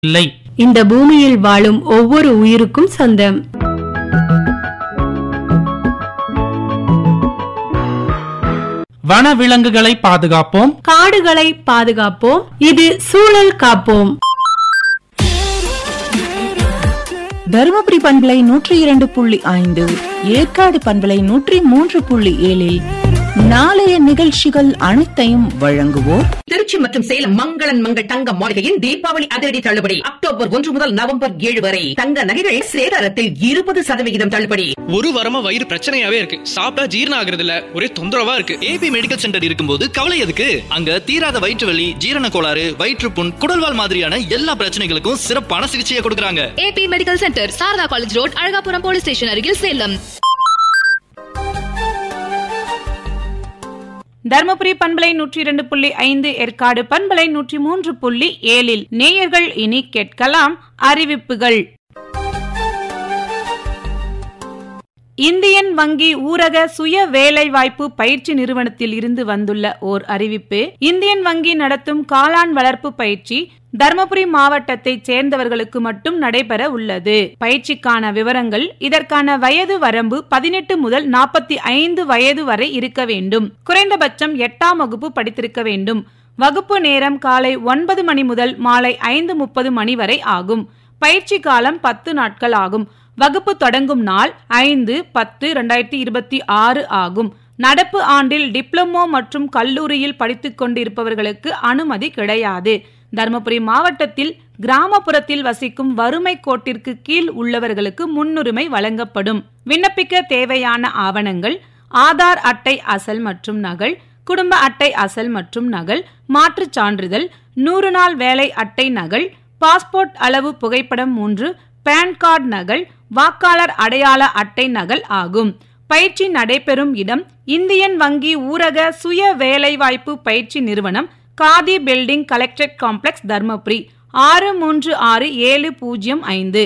இல்லை இந்த பூமியில் வாழும் ஒவ்வொரு உயிருக்கும் சொந்தம் வன விலங்குகளை பாதுகாப்போம் காடுகளை பாதுகாப்போம் இது சூழல் காப்போம் தருமபுரி பண்பலை நூற்றி இரண்டு புள்ளி ஐந்து ஏற்காடு பண்பலை நூற்றி மூன்று புள்ளி ஏழில் நாளைய நிகழ்ச்சிகள் அனைத்தையும் வழங்குவோர் திருச்சி மற்றும் சேலம் மங்களன் மங்கள் தங்க மாளிகையின் தீபாவளி அதிரடி தள்ளுபடி அக்டோபர் ஒன்று முதல் நவம்பர் ஏழு வரை தங்க நகைகள் சேதாரத்தில் இருபது சதவிகிதம் தள்ளுபடி ஒரு வாரமா வயிறு பிரச்சனையாவே இருக்கு சாப்பிட்டா ஜீரணம் ஆகுறது இல்ல ஒரே தொந்தரவா இருக்கு ஏபி மெடிக்கல் சென்டர் இருக்கும்போது கவலை எதுக்கு அங்க தீராத வயிற்று வலி ஜீரண கோளாறு வயிற்றுப்புண் குடல்வால் மாதிரியான எல்லா பிரச்சனைகளுக்கும் சிறப்பான சிகிச்சையை கொடுக்கறாங்க AB medical centre Sarada college road Alagapuram police station அருகில் சேலம் தருமபுரி பண்பலை நூற்றி இரண்டு புள்ளி ஐந்து ஏற்காடு பண்பலை நூற்றி மூன்று புள்ளி ஏழில் நேயர்கள் இனி கேட்கலாம் அறிவிப்புகள் இந்தியன் வங்கி ஊரக சுய வேலைவாய்ப்பு பயிற்சி நிறுவனத்தில் இருந்து வந்துள்ள ஓர் அறிவிப்பு இந்தியன் வங்கி நடத்தும் காளான் வளர்ப்பு பயிற்சி தருமபுரி மாவட்டத்தைச் சேர்ந்தவர்களுக்கு மட்டும் நடைபெற உள்ளது பயிற்சிக்கான விவரங்கள் இதற்கான வயது வரம்பு பதினெட்டு முதல் நாற்பத்தி ஐந்து வயது வரை இருக்க வேண்டும் குறைந்தபட்சம் எட்டாம் வகுப்பு படித்திருக்க வேண்டும் வகுப்பு நேரம் காலை ஒன்பது மணி முதல் மாலை ஐந்து முப்பது மணி வரை ஆகும் பயிற்சி காலம் பத்து நாட்கள் ஆகும் வகுப்பு தொடங்கும் நாள் ஐந்து பத்து இரண்டாயிரத்தி இருபத்தி ஆறு ஆகும் நடப்பு ஆண்டில் டிப்ளமோ மற்றும் கல்லூரியில் படித்துக் கொண்டிருப்பவர்களுக்கு அனுமதி கிடையாது தருமபுரி மாவட்டத்தில் கிராமப்புறத்தில் வசிக்கும் வறுமை கோட்டிற்கு கீழ் உள்ளவர்களுக்கு முன்னுரிமை வழங்கப்படும் விண்ணப்பிக்க தேவையான ஆவணங்கள் ஆதார் அட்டை அசல் மற்றும் நகல் குடும்ப அட்டை அசல் மற்றும் நகல் மாற்றுச் சான்றிதழ் நூறு நாள் வேலை அட்டை நகல் பாஸ்போர்ட் அளவு புகைப்படம் மூன்று பான் கார்டு நகல் வாக்காளர் அடையாள அட்டை நகல் ஆகும் பயிற்சி நடைபெறும் இடம் இந்தியன் வங்கி ஊரக சுய வேலைவாய்ப்பு பயிற்சி நிறுவனம் khadi building collectorate complex Dharmapuri ஆறு மூன்று ஆறு ஏழு பூஜ்ஜியம் ஐந்து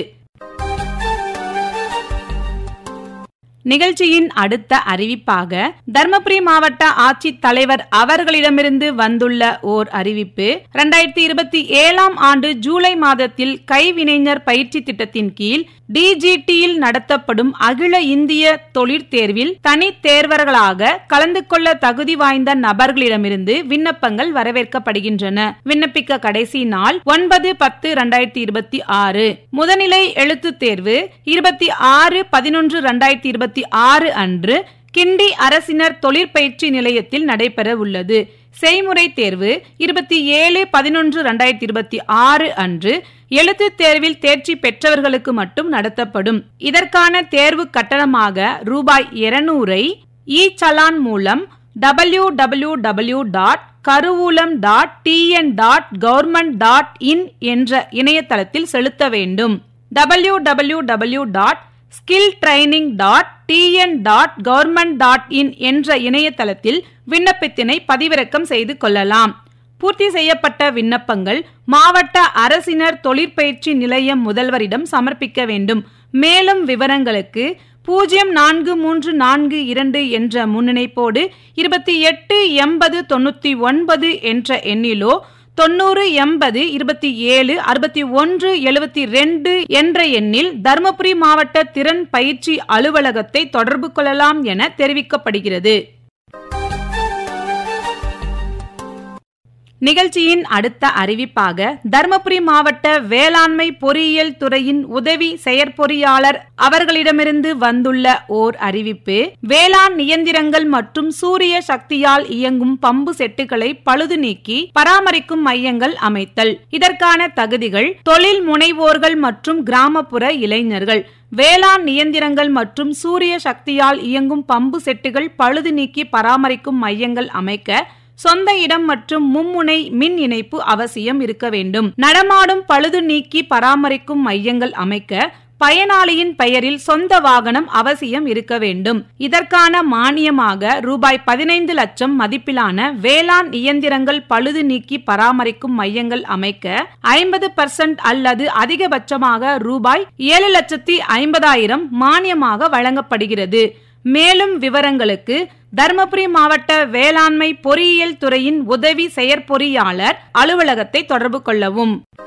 நிகழ்ச்சியின் அடுத்த அறிவிப்பாக தர்மபுரி மாவட்ட ஆட்சித் தலைவர் அவர்களிடமிருந்து வந்துள்ள ஓர் அறிவிப்பு இரண்டாயிரத்தி இருபத்தி ஏழாம் ஆண்டு ஜூலை மாதத்தில் கைவினைஞர் பயிற்சி திட்டத்தின் கீழ் டிஜிடியில் நடத்தப்படும் அகில இந்திய தொழிற்தேர்வில் தனி தேர்வர்களாக கலந்து கொள்ள தகுதி வாய்ந்த நபர்களிடமிருந்து விண்ணப்பங்கள் வரவேற்கப்படுகின்றன விண்ணப்பிக்க கடைசி நாள் ஒன்பது பத்து இரண்டாயிரத்தி இருபத்தி ஆறு முதுநிலை எழுத்துத் தேர்வு இருபத்தி ஆறு பதினொன்று இரண்டாயிரத்தி இருபத்தி ஆறு அன்று கிண்டி அரசினர் தொழிற்பயிற்சி நிலையத்தில் நடைபெற உள்ளது செய்முறை தேர்வு இருபத்தி ஏழு பதினொன்று இரண்டாயிரத்தி இருபத்தி ஆறு அன்று எழுத்துத் தேர்வில் தேர்ச்சி பெற்றவர்களுக்கு மட்டும் நடத்தப்படும் இதற்கான தேர்வு கட்டணமாக ரூபாய் இருநூறை இ சலான் மூலம் W W W dot Karuvoolam dot TN dot government dot in என்ற இணையதளத்தில் செலுத்த வேண்டும் W W W dot skill training dot TN dot government dot in என்ற இணையதளத்தில் விண்ணப்பத்தினை பதிவிறக்கம் செய்து கொள்ளலாம் பூர்த்தி செய்யப்பட்ட விண்ணப்பங்கள் மாவட்ட அரசினர் தொழிற்பயிற்சி நிலையம் முதல்வரிடம் சமர்ப்பிக்க வேண்டும் மேலும் விவரங்களுக்கு பூஜ்ஜியம் நான்கு மூன்று நான்கு இரண்டு என்ற முன்னிணைப்போடு இருபத்தி எட்டு எண்பது தொண்ணூத்தி ஒன்பது என்ற எண்ணிலோ தொண்ணூறு எண்பது இருபத்தி ஏழு அறுபத்தி ஒன்று எழுபத்தி ரெண்டு என்ற எண்ணில் தருமபுரி மாவட்ட திறன் பயிற்சி அலுவலகத்தை தொடர்பு கொள்ளலாம் என தெரிவிக்கப்படுகிறது நிகழ்ச்சியின் அடுத்த அறிவிப்பாக தருமபுரி மாவட்ட வேளாண்மை பொறியியல் துறையின் உதவி செயற்பொறியாளர் அவர்களிடமிருந்து வந்துள்ள ஓர் அறிவிப்பு வேளாண் இயந்திரங்கள் மற்றும் சூரிய சக்தியால் இயங்கும் பம்பு செட்டுகளை பழுது நீக்கி பராமரிக்கும் மையங்கள் அமைத்தல் இதற்கான தகுதிகள் தொழில் முனைவோர்கள் மற்றும் கிராமப்புற இளைஞர்கள் வேளாண் இயந்திரங்கள் மற்றும் சூரிய சக்தியால் இயங்கும் பம்பு செட்டுகள் பழுது நீக்கி பராமரிக்கும் மையங்கள் அமைக்க சொந்த இடம் மற்றும் மும்முனை மின் இணைப்பு அவசியம் இருக்க வேண்டும் நடமாடும் பழுது நீக்கி பராமரிக்கும் மையங்கள் அமைக்க பயனாளியின் பெயரில் சொந்த வாகனம் அவசியம் இருக்க வேண்டும் இதற்கான மானியமாக ரூபாய் பதினைந்து லட்சம் மதிப்பிலான வேளாண் இயந்திரங்கள் பழுது நீக்கி பராமரிக்கும் மையங்கள் அமைக்க ஐம்பது பர்சன்ட் அல்லது அதிகபட்சமாக ரூபாய் ஏழு லட்சத்தி ஐம்பதாயிரம் மானியமாக வழங்கப்படுகிறது மேலும் விவரங்களுக்கு தருமபுரி மாவட்ட வேளாண்மை பொறியியல் துறையின் உதவி செயற்பொறியாளர் அலுவலகத்தை தொடர்பு கொள்ளவும்